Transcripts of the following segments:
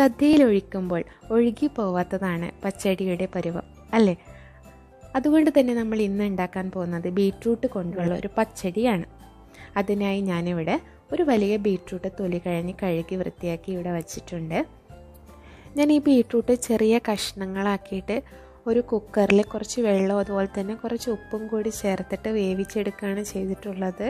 സദ്യയിൽ ഒഴിക്കുമ്പോൾ ഒഴുകി പോവാത്തതാണ് പച്ചടിയുടെ പരുവം അല്ലേ അതുകൊണ്ട് തന്നെ നമ്മൾ ഇന്ന് ഉണ്ടാക്കാൻ പോകുന്നത് ബീട്രൂട്ട് കൊണ്ടുള്ള ഒരു പച്ചടിയാണ് അതിനായി ഞാനിവിടെ ഒരു വലിയ ബീട്രൂട്ട് തൊലി കഴിഞ്ഞ് കഴുകി വൃത്തിയാക്കി ഇവിടെ വച്ചിട്ടുണ്ട് ഞാൻ ഈ ബീട്രൂട്ട് ചെറിയ കഷ്ണങ്ങളാക്കിയിട്ട് ഒരു കുക്കറിൽ കുറച്ച് വെള്ളവും അതുപോലെ തന്നെ കുറച്ച് ഉപ്പും കൂടി ചേർത്തിട്ട് വേവിച്ചെടുക്കുകയാണ് ചെയ്തിട്ടുള്ളത്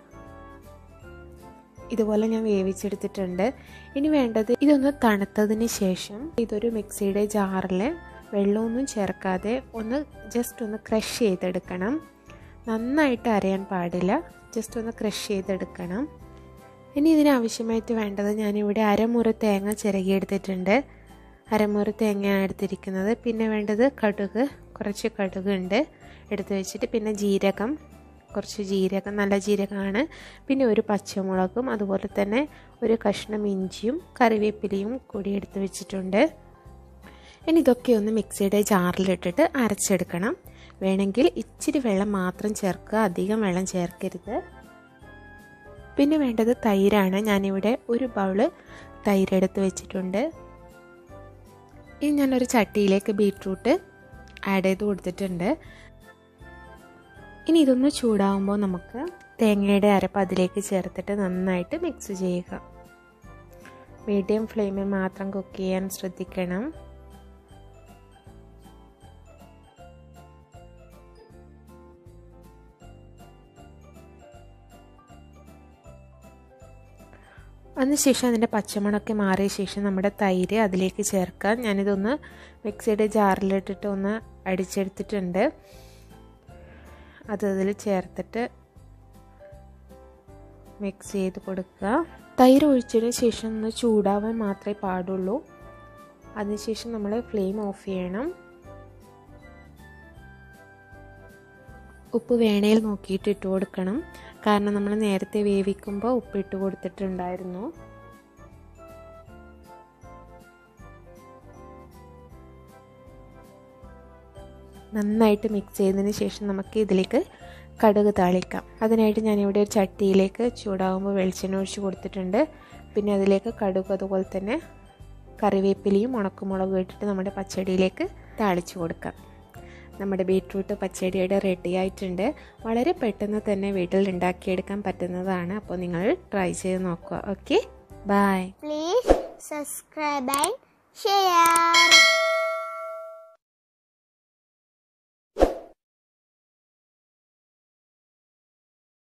ഇതുപോലെ ഞാൻ വേവിച്ചെടുത്തിട്ടുണ്ട് ഇനി വേണ്ടത് ഇതൊന്ന് തണുത്തതിന് ശേഷം ഇതൊരു മിക്സിയുടെ ജാറിൽ വെള്ളമൊന്നും ചേർക്കാതെ ഒന്ന് ജസ്റ്റ് ഒന്ന് ക്രഷ് ചെയ്തെടുക്കണം നന്നായിട്ട് അരയാൻ പാടില്ല ജസ്റ്റ് ഒന്ന് ക്രഷ് ചെയ്തെടുക്കണം ഇനി ഇതിനാവശ്യമായിട്ട് വേണ്ടത് ഞാനിവിടെ അരമുറി തേങ്ങ ചിരകിയെടുത്തിട്ടുണ്ട് അരമുറി തേങ്ങ എടുത്തിരിക്കുന്നത് പിന്നെ വേണ്ടത് കടുക് കുറച്ച് കടുക് ഉണ്ട് എടുത്ത് വെച്ചിട്ട് പിന്നെ ജീരകം കുറച്ച് ജീരകം നല്ല ജീരകമാണ് പിന്നെ ഒരു പച്ചമുളകും അതുപോലെ തന്നെ ഒരു കഷ്ണം ഇഞ്ചിയും കറിവേപ്പിലയും കൂടി എടുത്ത് വെച്ചിട്ടുണ്ട് ഇനി ഇതൊക്കെ ഒന്ന് മിക്സിയുടെ ജാറിലിട്ടിട്ട് അരച്ചെടുക്കണം വേണമെങ്കിൽ ഇച്ചിരി വെള്ളം മാത്രം ചേർക്കുക അധികം വെള്ളം ചേർക്കരുത് പിന്നെ വേണ്ടത് തൈരാണ് ഞാനിവിടെ ഒരു ബൗള് തൈര് എടുത്ത് വെച്ചിട്ടുണ്ട് ഇനി ഞാനൊരു ചട്ടിയിലേക്ക് ബീട്രൂട്ട് ആഡ് ചെയ്ത് കൊടുത്തിട്ടുണ്ട് ഇനി ഇതൊന്ന് ചൂടാവുമ്പോൾ നമുക്ക് തേങ്ങയുടെ അരപ്പ് അതിലേക്ക് ചേർത്തിട്ട് നന്നായിട്ട് മിക്സ് ചെയ്യുക മീഡിയം ഫ്ലെയിമിൽ മാത്രം കുക്ക് ചെയ്യാൻ ശ്രദ്ധിക്കണം അതിനുശേഷം അതിൻ്റെ പച്ചമണമൊക്കെ മാറിയ ശേഷം നമ്മുടെ തൈര് അതിലേക്ക് ചേർക്കാം ഞാനിതൊന്ന് മിക്സിയുടെ ജാറിലിട്ടിട്ട് ഒന്ന് അടിച്ചെടുത്തിട്ടുണ്ട് അത് അതിൽ ചേർത്തിട്ട് മിക്സ് ചെയ്ത് കൊടുക്കുക തൈര് ഒഴിച്ചതിന് ശേഷം ഒന്ന് ചൂടാവാൻ മാത്രമേ പാടുള്ളൂ അതിനുശേഷം നമ്മൾ ഫ്ലെയിം ഓഫ് ചെയ്യണം ഉപ്പ് വേണയിൽ നോക്കിയിട്ട് ഇട്ട് കൊടുക്കണം കാരണം നമ്മൾ നേരത്തെ വേവിക്കുമ്പോൾ ഉപ്പ് ഇട്ട് കൊടുത്തിട്ടുണ്ടായിരുന്നു നന്നായിട്ട് മിക്സ് ചെയ്തതിന് ശേഷം നമുക്ക് ഇതിലേക്ക് കടുക് താളിക്കാം അതിനായിട്ട് ഞാനിവിടെ ഒരു ചട്ടിയിലേക്ക് ചൂടാകുമ്പോൾ വെളിച്ചെണ്ണ ഒഴിച്ച് കൊടുത്തിട്ടുണ്ട് പിന്നെ അതിലേക്ക് കടുക് അതുപോലെ തന്നെ കറിവേപ്പിലയും ഉണക്കമുളകും ഇട്ടിട്ട് നമ്മുടെ പച്ചടിയിലേക്ക് താളിച്ചു കൊടുക്കാം നമ്മുടെ ബീട്രൂട്ട് പച്ചടിയുടെ റെഡി ആയിട്ടുണ്ട് വളരെ പെട്ടെന്ന് തന്നെ വീട്ടിൽ ഉണ്ടാക്കിയെടുക്കാൻ പറ്റുന്നതാണ് അപ്പോൾ നിങ്ങൾ ട്രൈ ചെയ്ത് നോക്കുക okay bye Please subscribe and share.